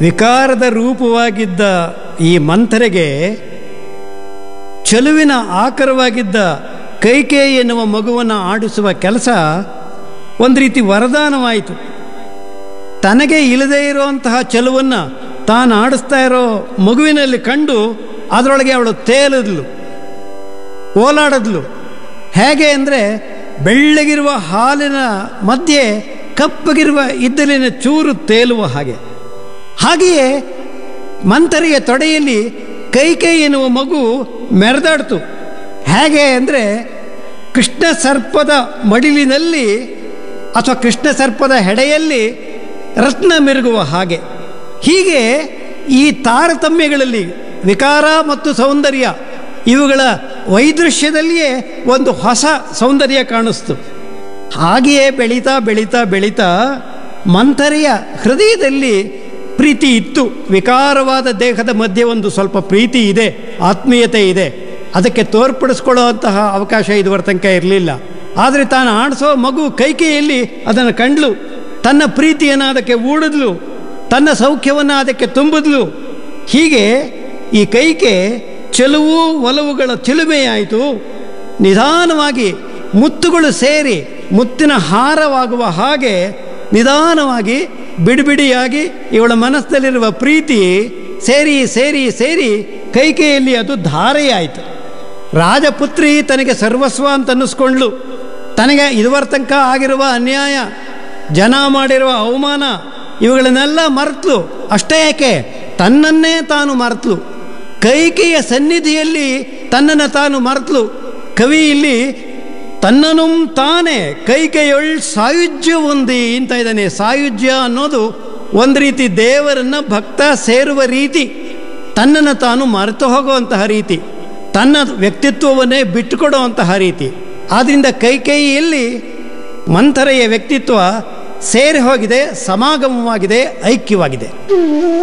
ವಿಕಾರದ ರೂಪವಾಗಿದ್ದ ಈ ಮಂಥರೆಗೆ ಚೆಲುವಿನ ಆಕರವಾಗಿದ್ದ ಕೈಕೇಯಿ ಎನ್ನುವ ಮಗುವನ್ನು ಆಡಿಸುವ ಕೆಲಸ ಒಂದು ರೀತಿ ವರದಾನವಾಯಿತು ತನಗೆ ಇಲ್ಲದೇ ಇರುವಂತಹ ಚೆಲುವನ್ನು ತಾನು ಆಡಿಸ್ತಾ ಇರೋ ಮಗುವಿನಲ್ಲಿ ಕಂಡು ಅದರೊಳಗೆ ಅವಳು ತೇಲಿದ್ಲು ಓಲಾಡಿದ್ಲು ಹೇಗೆ ಅಂದರೆ ಬೆಳ್ಳಗಿರುವ ಹಾಲಿನ ಮಧ್ಯೆ ಕಪ್ಪಗಿರುವ ಇದ್ದಲಿನ ಚೂರು ತೇಲುವ ಹಾಗೆ ಹಾಗೆಯೇ ಮಂಥರಿಯ ತೊಡೆಯಲ್ಲಿ ಕೈಕೈ ಎನ್ನುವ ಮಗು ಮೆರೆದಾಡ್ತು ಹೇಗೆ ಅಂದರೆ ಕೃಷ್ಣ ಸರ್ಪದ ಮಡಿಲಿನಲ್ಲಿ ಅಥವಾ ಕೃಷ್ಣ ಸರ್ಪದ ಹೆಡೆಯಲ್ಲಿ ರತ್ನ ಮೆರುಗುವ ಹಾಗೆ ಹೀಗೆ ಈ ತಾರತಮ್ಯಗಳಲ್ಲಿ ವಿಕಾರ ಮತ್ತು ಸೌಂದರ್ಯ ಇವುಗಳ ವೈದೃಶ್ಯದಲ್ಲಿಯೇ ಒಂದು ಹೊಸ ಸೌಂದರ್ಯ ಕಾಣಿಸ್ತು ಹಾಗೆಯೇ ಬೆಳೀತಾ ಬೆಳೀತಾ ಬೆಳೀತಾ ಮಂಥರೆಯ ಹೃದಯದಲ್ಲಿ ಪ್ರೀತಿ ಇತ್ತು ವಿಕಾರವಾದ ದೇಹದ ಮಧ್ಯೆ ಒಂದು ಸ್ವಲ್ಪ ಪ್ರೀತಿ ಇದೆ ಆತ್ಮೀಯತೆ ಇದೆ ಅದಕ್ಕೆ ತೋರ್ಪಡಿಸ್ಕೊಳ್ಳುವಂತಹ ಅವಕಾಶ ಇದುವರ ತನಕ ಇರಲಿಲ್ಲ ಆದರೆ ತಾನು ಆಡಿಸೋ ಮಗು ಕೈಕೆಯಲ್ಲಿ ಅದನ್ನು ಕಂಡ್ಲು ತನ್ನ ಪ್ರೀತಿಯನ್ನು ಅದಕ್ಕೆ ಊಡಿದ್ಲು ತನ್ನ ಸೌಖ್ಯವನ್ನು ಅದಕ್ಕೆ ತುಂಬಿದ್ಲು ಹೀಗೆ ಈ ಕೈಕೆ ಚೆಲುವು ಒಲವುಗಳ ಚಿಲುಮೆಯಾಯಿತು ನಿಧಾನವಾಗಿ ಮುತ್ತುಗಳು ಸೇರಿ ಮುತ್ತಿನ ಹಾರವಾಗುವ ಹಾಗೆ ನಿಧಾನವಾಗಿ ಬಿಡಿಬಿಡಿಯಾಗಿ ಇವಳ ಮನಸ್ಸಿನಲ್ಲಿರುವ ಪ್ರೀತಿ ಸೇರಿ ಸೇರಿ ಸೇರಿ ಕೈಕೆಯಲ್ಲಿ ಅದು ಧಾರೆಯಾಯಿತು ರಾಜಪುತ್ರಿ ತನಗೆ ಸರ್ವಸ್ವ ಅಂತ ಅನ್ನಿಸ್ಕೊಂಡ್ಲು ತನಗೆ ಇದುವರ ತನಕ ಆಗಿರುವ ಅನ್ಯಾಯ ಜನ ಮಾಡಿರುವ ಅವಮಾನ ಇವುಗಳನ್ನೆಲ್ಲ ಮರೆತಲು ಅಷ್ಟೇ ಯಾಕೆ ತನ್ನನ್ನೇ ತಾನು ಮರೆತಲು ಕೈಕೆಯ ಸನ್ನಿಧಿಯಲ್ಲಿ ತನ್ನನ್ನು ತಾನು ಮರೆತಲು ಕವಿ ಇಲ್ಲಿ ತನ್ನನು ತಾನೇ ಕೈಕೆಯೊಳ್ ಸಾಯುಜ್ಯ ಹೊಂದಿ ಅಂತ ಇದ್ದಾನೆ ಸಾಯುಜ್ಯ ಅನ್ನೋದು ಒಂದು ರೀತಿ ದೇವರನ್ನು ಭಕ್ತ ಸೇರುವ ರೀತಿ ತನ್ನನ್ನು ತಾನು ಮರೆತು ಹೋಗುವಂತಹ ರೀತಿ ತನ್ನ ವ್ಯಕ್ತಿತ್ವವನ್ನೇ ಬಿಟ್ಟುಕೊಡುವಂತಹ ರೀತಿ ಆದ್ದರಿಂದ ಕೈಕೈಯಲ್ಲಿ ಮಂಥರೆಯ ವ್ಯಕ್ತಿತ್ವ ಸೇರಿ ಹೋಗಿದೆ ಸಮಾಗಮವಾಗಿದೆ ಐಕ್ಯವಾಗಿದೆ